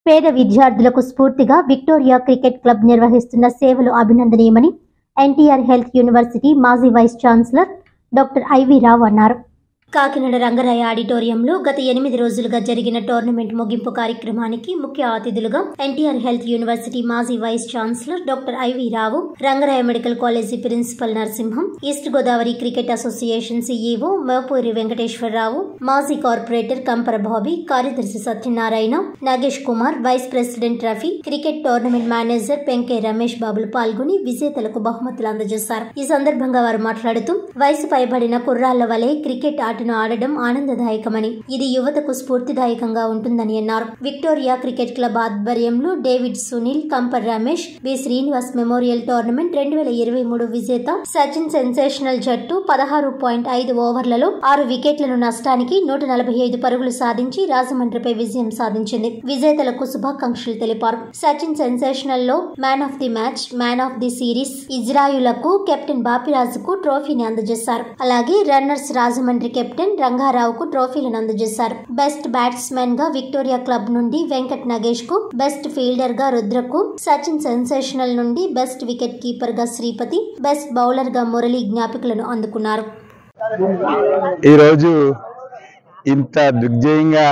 పేద విద్యార్థులకు స్ఫూర్తిగా విక్టోరియా క్రికెట్ క్లబ్ నిర్వహిస్తున్న సేవలు అభినందనీయమని ఎన్టీఆర్ హెల్త్ యూనివర్సిటీ మాజీ vice chancellor doctor IV Rao అన్నారు కాకినాడ రంగరాయ ఆడిటోరియంలో గత ఎనిమిది రోజులుగా జరిగిన టోర్నమెంట్ ముగింపు కార్యక్రమానికి ముఖ్య అతిథులుగా ఎన్టీఆర్ హెల్త్ యూనివర్సిటీ మాజీ vice chancellor doctor IV Rao Rangaraya medical college principal Narasimham east Godavari cricket association CEO Mepuri Venkateswararao మాజీ కార్పొరేటర్ కంపర బాబీ కార్యదర్శి Satyanarayana Nagesh Kumar vice president Rafi cricket tournament manager Penke Ramesh బాబులు పాల్గొని విజేతలకు బహుమతులు అందజేశారు ఈ సందర్భంగా వారు మాట్లాడుతూ వయసు పైబడిన కుర్రాళ్ల వలె క్రికెట్ ఆటను ఆడడం ఆనందదాయకమని ఇది యువతకు స్ఫూర్తిదాయకంగా ఉంటుందని అన్నారు విక్టోరియా క్రికెట్ క్లబ్ ఆధ్వర్యంలో David Sunil Kampar Ramesh B Srinivas memorial tournament రెండు వేల ఇరవై మూడు విజేత సచిన్ సెన్సేషనల్ జట్టు పదహారు పాయింట్ ఐదు ఓవర్లలో ఆరు వికెట్లను నష్టానికి నూట నలభై ఐదు పరుగులు సాధించి రాజమండ్రిపై విజయం సాధించింది విజేతలకు శుభాకాంక్షలు తెలిపారు సచిన్ సెన్సేషనల్ లో man of the match man of the series ఇజ్రాయులకు కెప్టెన్ బాపిరాజుకు ట్రోఫీని అందజేశారు అలాగే రన్నర్స్ రాజమండ్రి కెప్టెన్ రంగారావుకు ట్రోఫీలను అందజేశారు బెస్ట్ బ్యాట్స్మెన్ గా విక్టోరియా క్లబ్ నుండి వెంకట్ నగేష్ కు బెస్ట్ ఫీల్డర్ గా రుద్రకు సచిన్ సెన్సేషనల్ నుండి బెస్ట్ వికెట్ కీపర్ గా శ్రీపతి బెస్ట్ బౌలర్ గా మురళి జ్ఞాపికలను అందుకున్నారు ఈరోజు ఇంత దిగ్జయంగా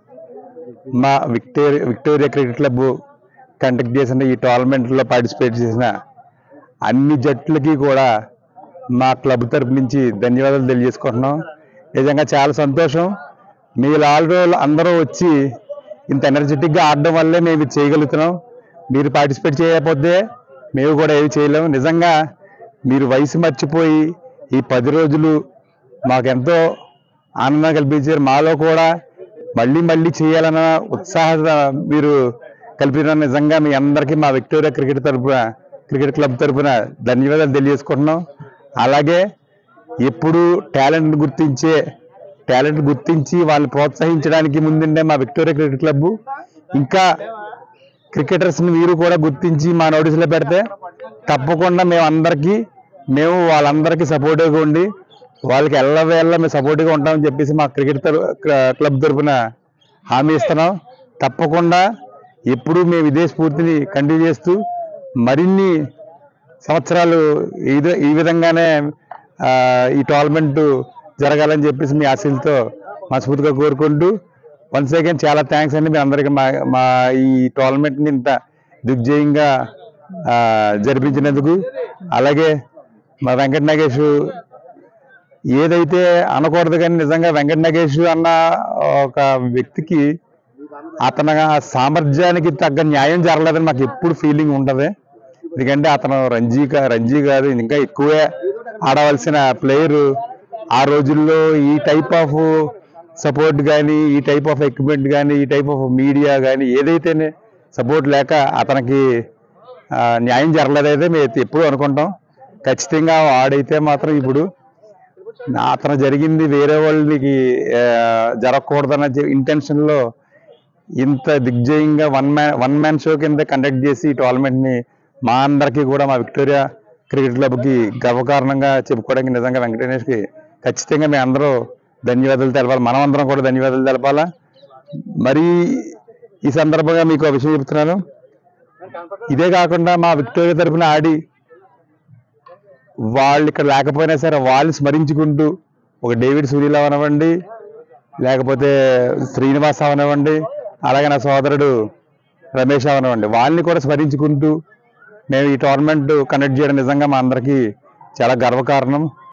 మా Victoria Victoria cricket club conduct చేసిన ఈ టోర్నమెంట్లో పార్టిసిపేట్ చేసిన అన్ని జట్లకి కూడా మా క్లబ్ తరపు నుంచి ధన్యవాదాలు తెలియజేసుకుంటున్నాం నిజంగా చాలా సంతోషం మీ లాల్ అందరూ వచ్చి ఇంత ఎనర్జెటిక్గా ఆడడం వల్లే మేము ఇది చేయగలుగుతున్నాం మీరు పార్టిసిపేట్ చేయకపోతే మేము కూడా ఏమి చేయలేము నిజంగా మీరు వయసు మర్చిపోయి ఈ పది రోజులు మాకెంతో ఆనందం కల్పించారు మాలో కూడా మళ్ళీ మళ్ళీ చేయాలన్న ఉత్సాహ మీరు కల్పించిన నిజంగా మీ అందరికీ మా విక్టోరియా క్రికెట్ తరపున క్రికెట్ క్లబ్ తరపున ధన్యవాదాలు తెలియజేసుకుంటున్నాం అలాగే ఎప్పుడు టాలెంట్ గుర్తించే టాలెంట్ గుర్తించి వాళ్ళని ప్రోత్సహించడానికి ముందుండే మా విక్టోరియా క్రికెట్ క్లబ్ ఇంకా క్రికెటర్స్ని మీరు కూడా గుర్తించి మా నోటీసులో పెడితే తప్పకుండా మేము అందరికీ మేము వాళ్ళందరికీ సపోర్టివ్గా ఉండి వాళ్ళకి ఎల్లవేళ్ళ మేము సపోర్ట్గా ఉంటామని చెప్పేసి మా క్రికెట్ తరపు క్లబ్ తరపున హామీ ఇస్తున్నాం తప్పకుండా ఎప్పుడూ మేము ఇదే స్ఫూర్తిని కంటిన్యూ చేస్తూ మరిన్ని సంవత్సరాలు ఇదే ఈ విధంగానే ఆ, ఈ టోర్నమెంట్ జరగాలని చెప్పేసి మీ ఆశలతో మనస్ఫూర్తిగా కోరుకుంటూ వన్స్ అగైన్ చాలా థ్యాంక్స్ అండి మీ అందరికీ మా మా ఈ టోర్నమెంట్ని ఇంత దిగ్జయంగా ఆ, జరిపించినందుకు అలాగే మా వెంకట నాగేష్ ఏదైతే అనకూడదు కానీ నిజంగా వెంకట నాగేష్ అన్న ఒక వ్యక్తికి అతని ఆ సామర్థ్యానికి తగ్గ న్యాయం జరగలేదని మాకు ఎప్పుడు ఫీలింగ్ ఉంటుంది ఎందుకంటే అతను రంజీ కా- రంజీ కాదు ఇంకా ఎక్కువే ఆడవలసిన ప్లేయర్ ఆ రోజుల్లో ఈ టైప్ ఆఫ్ సపోర్ట్ కానీ ఈ టైప్ ఆఫ్ ఎక్విప్మెంట్ కానీ ఈ టైప్ ఆఫ్ మీడియా కానీ ఏదైతేనే సపోర్ట్ లేక అతనికి ఆ, న్యాయం జరగలేదైతే మేము ఎప్పుడు అనుకుంటాం ఖచ్చితంగా ఆడైతే మాత్రం ఇప్పుడు నా- అతను జరిగింది వేరే వాళ్ళకి ఆ, జరగకూడదన్న ఇంటెన్షన్ లో ఇంత దిగ్జయంగా one man one man show కింద కండక్ట్ చేసి ఈ టోర్నమెంట్ ని మా అందరికీ కూడా మా విక్టోరియా క్రికెట్ క్లబ్ కి గర్వకారణంగా చెప్పుకోవడానికి నిజంగా వెంకటేష్ కి ఖచ్చితంగా మేము అందరూ ధన్యవాదాలు తెలపాలి మనం అందరం కూడా ధన్యవాదాలు తెలపాలా మరి ఈ సందర్భంగా మీకు ఒక విషయం చెప్తున్నాను ఇదే కాకుండా మా విక్టోరియా తరపున ఆడి వాళ్ళు ఇక్కడ లేకపోయినా సరే వాళ్ళు స్మరించుకుంటూ ఒక డేవిడ్ సూర్యలా అవనివ్వండి లేకపోతే శ్రీనివాస్ అవనివ్వండి అలాగే నా సోదరుడు రమేష్ అవనివ్వండి వాళ్ళని కూడా స్మరించుకుంటూ మేము ఈ టోర్నమెంట్ కండక్ట్ చేయడం నిజంగా మా అందరికీ చాలా గర్వకారణం